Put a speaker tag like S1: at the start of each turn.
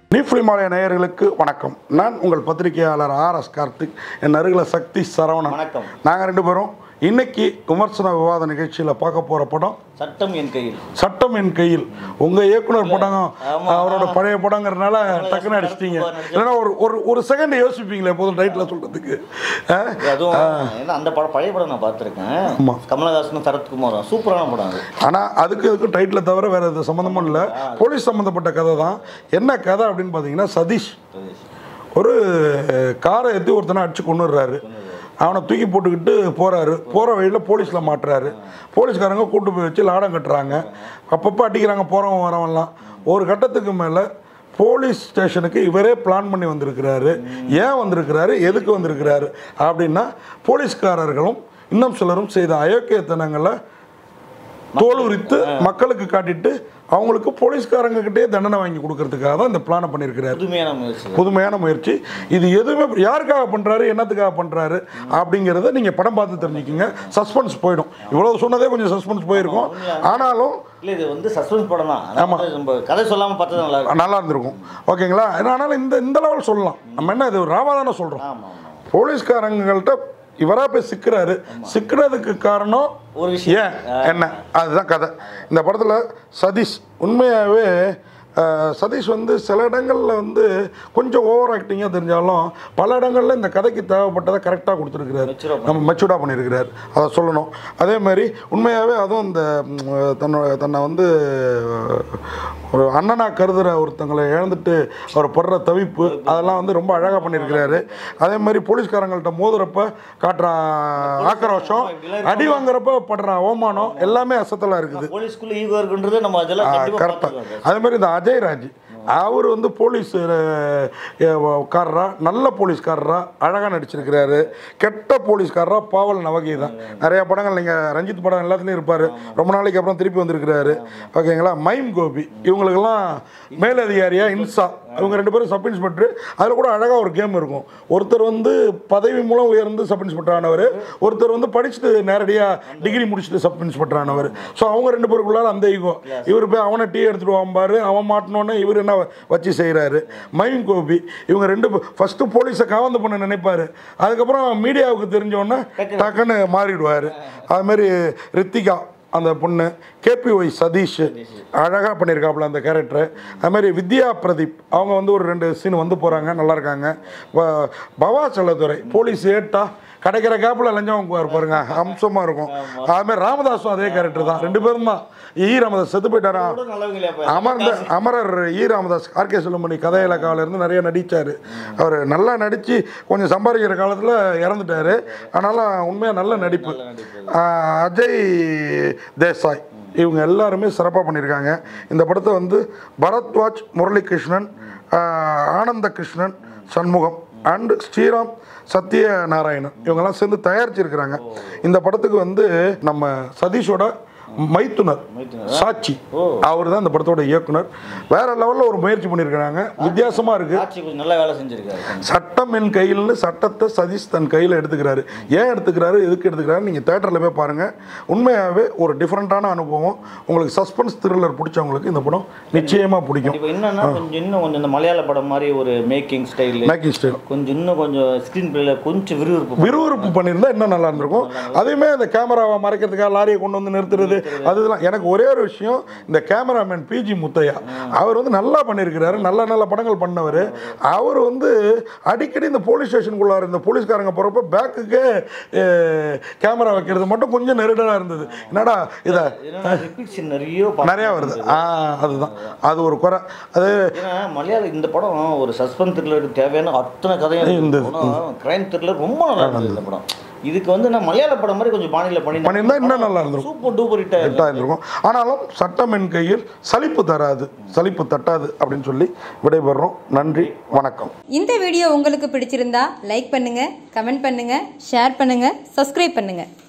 S1: நீஃப்ளிமாலய நேயர்களுக்கு வணக்கம் நான் உங்கள் பத்திரிகையாளர் ஆர் எஸ் கார்த்திக் என் அருகில் சக்தி சரவணன்
S2: வணக்கம்.
S1: நாங்கள் ரெண்டு பேரும் இன்னைக்கு விமர்சன விவாத நிகழ்ச்சியில் பார்க்க போகிற படம்
S2: சட்டம் என் கையில்
S1: சட்டம் என் கையில் உங்கள் இயக்குனர் படம்
S2: ஆமா.
S1: அவரோட பழைய படங்கிறதுனால டக்குன்னு அடிச்சிட்டீங்க
S2: நடிச்ச-
S1: இல்லைன்னா ஒரு ஒரு ஒரு செகண்ட் யோசிப்பீங்களே எப்போதும் டைட்டில் சொல்கிறதுக்கு
S2: அதுவும் ஏன்னா அந்த படம் பழைய படம் நான் பார்த்துருக்கேன்
S1: ஆமா.
S2: கமலஹாசனும் சரத்குமாரும் சூப்பரான படம் அது
S1: ஆனால் அதுக்கு இதுக்கு டைட்டில் தவிர வேறு எது சம்மந்தமும் இல்லை போலீஸ் சம்மந்தப்பட்ட கதை தான் என்ன கதை அப்படின்னு பார்த்தீங்கன்னா சதீஷ் ஒரு காரை ஏற்றி ஒருத்தனை அடிச்சு கொண்டுடுறாரு அவனை தூக்கி போட்டுக்கிட்டு போறாரு போகிற வழியில் போலீஸில் மாட்டுறாரு போலீஸ்காரங்க கூட்டு போய் வச்சு லாடம் கட்டுறாங்க அப்பப்போ அடிக்கிறாங்க போகிறவன் வரவன்லாம் ஒரு கட்டத்துக்கு மேலே போலீஸ் ஸ்டேஷனுக்கு இவரே பிளான் பண்ணி வந்திருக்கிறாரு ஏன் வந்திருக்கிறாரு எதுக்கு வந்திருக்கிறாரு அப்படின்னா போலீஸ்காரர்களும் இன்னும் சிலரும் செய்த அயோக்கியத்தனங்களை தோல் உரித்து மக்களுக்கு காட்டிட்டு அவங்களுக்கு போலீஸ்காரங்க கிட்டே தண்டனை வாங்கி கொடுக்கறதுக்காக தான் இந்த பிளானை பண்ணியிருக்கிறாரு
S2: புதுமையான முயற்சி
S1: புதுமையான முயற்சி இது எதுவுமே யாருக்காக பண்றாரு என்னத்துக்காக பண்றாரு அப்படிங்கிறத நீங்க படம் பார்த்து தெரிஞ்சுக்கிங்க சஸ்பென்ஸ் போயிடும் இவ்வளவு சொன்னதே கொஞ்சம் சஸ்பென்ஸ் போயிருக்கும் ஆனாலும்
S2: இல்லை இது வந்து சஸ்பென்ஸ் படம் தான் அதாவது நம்ம கதை சொல்லாமல் பார்த்தது நல்லா இருக்கும்
S1: நல்லா இருந்திருக்கும் ஓகேங்களா ஆனாலும் இந்த இந்த லெவல் சொல்லலாம் நம்ம என்ன இது ராமாதான சொல்றோம்
S2: ஆமாம் ஆமாம்
S1: போலீஸ்காரங்கள்ட்ட இவரா போய் சிக்கிறாரு சிக்கிறதுக்கு காரணம்
S2: ஒரு விஷயம்
S1: ஏன் என்ன அதுதான் கதை இந்த படத்தில் சதீஷ் உண்மையாகவே அஹ், சதீஷ் வந்து சில இடங்களில் வந்து கொஞ்சம் ஓவர் ஆக்டிங்காக தெரிஞ்சாலும் பல இடங்களில் இந்த கதைக்கு தேவைப்பட்டதை கரெக்டாக கொடுத்துருக்கிறாரு
S2: Mature ஆ
S1: நம்ம மெச்சூர்டாக பண்ணியிருக்கிறார் அதை சொல்லணும் அதே மாதிரி உண்மையாகவே அதுவும் இந்த ம், தன்னோட தன்னை வந்து அஹ், ஒரு அண்ணனாக கருதுகிற ஒருத்தங்களை இழந்துட்டு அவர் படுற தவிப்பு அதெல்லாம் வந்து ரொம்ப அழகாக பண்ணியிருக்கிறாரு அதே மாதிரி போலீஸ்காரங்கள்ட்ட மோதுறப்ப காட்டுற ஆக்ரோஷம் அடி வாங்குறப்ப படுற அவமானம் எல்லாமே அசத்தலாக இருக்குது
S2: போலீஸ்குள்ள ஈகோ இருக்குன்றது நம்ம அதெல்லாம் கண்டிப்பாக
S1: கரெக்டாக
S2: பார்த்துருக்கோம்
S1: அதே மாதிரி இந்த அஜய்ராஜ் அவர் வந்து போலீஸ் காரரா நல்ல போலீஸ்காரரா அழகாக நடிச்சிருக்கிறாரு கெட்ட போலீஸ்காரரா பாவல் நவகீதம் நிறைய படங்கள் நீங்கள் ரஞ்சித் படம் எல்லாத்துலேயும் இருப்பார் ரொம்ப நாளைக்கு அப்புறம் திருப்பி வந்திருக்கிறாரு ஓகேங்களா மைம் கோபி இவங்களுக்கெல்லாம் மேலதிகாரியா இன்சா இவங்க ரெண்டு பேரும் சப் இன்ஸ்பெக்டர் அதில் கூட அழகாக ஒரு கேம் இருக்கும் ஒருத்தர் வந்து பதவி மூலம் உயர்ந்து சப் இன்ஸ்பெக்டர் ஆனவர் ஒருத்தர் வந்து படிச்சுட்டு நேரடியாக டிகிரி முடிச்சுட்டு சப் இன்ஸ்பெக்டர் ஆனவர் ஸோ அவங்க ரெண்டு பேருக்குள்ளார அந்த ஈகோ இவர் போய் அவனை டீ எடுத்துட்டு வாம்பாரு அவன் மாட்டினோன்னே இவர் என்ன வச்சு செய்கிறாரு மைம் கோபி இவங்க ரெண்டு ஃபஸ்ட்டு போலீஸை காவந்து பண்ண நினைப்பாரு அதுக்கப்புறம் மீடியாவுக்கு தெரிஞ்சோடனே டக்குன்னு மாறிடுவார் அதுமாரி ரித்திகா அந்த பொண்ணு கேபிஒய் சதீஷ் அழகாக பண்ணியிருக்காப்புல அந்த கேரக்டர் அது மாதிரி வித்யா பிரதீப் அவங்க வந்து ஒரு ரெண்டு சீன் வந்து போகிறாங்க நல்லா இருக்காங்க ப- பவா செல்லதுரை போலீஸ் ஏட்டா கிடைக்கிற கேப்பில் லஞ்சம் வாங்குவார் பாருங்க அம்சமாக இருக்கும் அதுமாதிரி ராமதாஸும் அதே கேரக்டர் தான் ரெண்டு பேரும் தான் ஈ ராமதாஸ் செத்து போயிட்டாரா
S2: கூட நல்லவங்களே அப்ப.
S1: அமர்ந்த அமரர் ஈ ராமதாஸ் ஆர்கே செல்லுமணி கதை இலக்காவில இருந்து நிறைய நடித்தார் அவர் நல்லா நடித்து கொஞ்சம் சம்பாதிக்கிற காலத்தில் இறந்துட்டார் ஆனாலும் உண்மையாக நல்ல நடிப்பு ஆஹ் அஜய் தேசாய் இவங்க எல்லாருமே சிறப்பாக பண்ணியிருக்காங்க இந்த படத்தை வந்து பரத்வாஜ் முரளிகிருஷ்ணன் ஆஹ் ஆனந்த கிருஷ்ணன் சண்முகம் அண்ட் ஸ்ரீராம் சத்யநாராயணன் இவங்கெல்லாம் சேர்ந்து தயாரிச்சிருக்கிறாங்க இந்த படத்துக்கு வந்து நம்ம சதீஷோட மைத்துனர்
S2: மைத்துனர்.
S1: சாட்சி அவர் தான் இந்த படத்தோட இயக்குனர் வேற லெவலில் ஒரு முயற்சி பண்ணியிருக்கிறாங்க வித்தியாசமா இருக்கு
S2: ஆட்சி கொஞ்சம் நல்லா வேலை செஞ்சிருக்காரு
S1: சட்டம் என் கையில்னு சட்டத்தை சதீஷ் தன் கையில் எடுத்துக்கிறாரு ஏன் எடுத்துக்கிறாரு எதுக்கு எடுத்துக்கிறாரு நீங்கள் தேட்டரில் போய் பாருங்கள் உண்மையாகவே ஒரு டிஃப்ரெண்ட்டான அனுபவம் உங்களுக்கு சஸ்பென்ஸ் த்ரில்லர் பிடிச்சவங்களுக்கு இந்த படம் நிச்சயமாக பிடிக்கும்
S2: இப்போ என்னன்னா கொஞ்சம் இன்னும் கொஞ்சம் இந்த மலையாள படம் மாதிரி ஒரு மேக்கிங் ஸ்டைல்
S1: மேக்கிங் ஸ்டைல்
S2: கொஞ்சம் இன்னும் கொஞ்சம் ஸ்க்ரீன் பிளேல கொஞ்சம் விறுவிறுப்பு
S1: விறுவிறுப்பு பண்ணியிருந்தா இன்னும் நல்லா இருந்திருக்கும் அதேமே இந்த கேமராவை மறைக்கிறதுக்காக லாரியை கொண்டு வந்து நிறுத்துறது அது இதெல்லாம் எனக்கு ஒரே ஒரு விஷயம் இந்த கேமராமேன் பிஜி முத்தையா அவர் வந்து நல்லா பண்ணியிருக்கிறாரு நல்ல நல்ல படங்கள் பண்ணவர் அவர் வந்து அடிக்கடி இந்த போலீஸ் ஸ்டேஷனுக்குள்ளார இந்த போலீஸ்காரங்க போகிறப்ப பேக்குக்கே கேமரா வைக்கிறது மட்டும் கொஞ்சம் நெருடலாக இருந்தது என்னடா இதை
S2: ஏன்னா ரிப்பீட்ஸ் நிறைய படம்
S1: நிறையா வருது ஆ அதுதான் அது ஒரு குறை அது
S2: ஏன்னா மலையாள இந்த படம் ஒரு சஸ்பென்ஸ் த்ரில்லருக்கு தேவையான அத்தனை கதையும்
S1: இருந்தது.
S2: கிரைம் த்ரில்லர் ரொம்ப நல்லா இருந்தது இந்த படம் இதுக்கு வந்து நான் மலையாள படம் மாதிரி கொஞ்சம் பாணியில் பண்ணி
S1: பண்ணியிருந்தா இன்னும் நல்லா இருந்திருக்கும்
S2: சூப்பர் டூப்பர் ஹிட்
S1: ஹிட்டாக இருந்திருக்கும் ஆனாலும் சட்டம் என் கையில் சலிப்பு தராது சலிப்பு தட்டாது அப்படின்னு சொல்லி விடைபெறுறோம் நன்றி வணக்கம்
S3: இந்த வீடியோ உங்களுக்கு பிடிச்சிருந்தா லைக் பண்ணுங்க கமெண்ட் பண்ணுங்க ஷேர் பண்ணுங்க சப்ஸ்கிரைப் பண்ணுங்க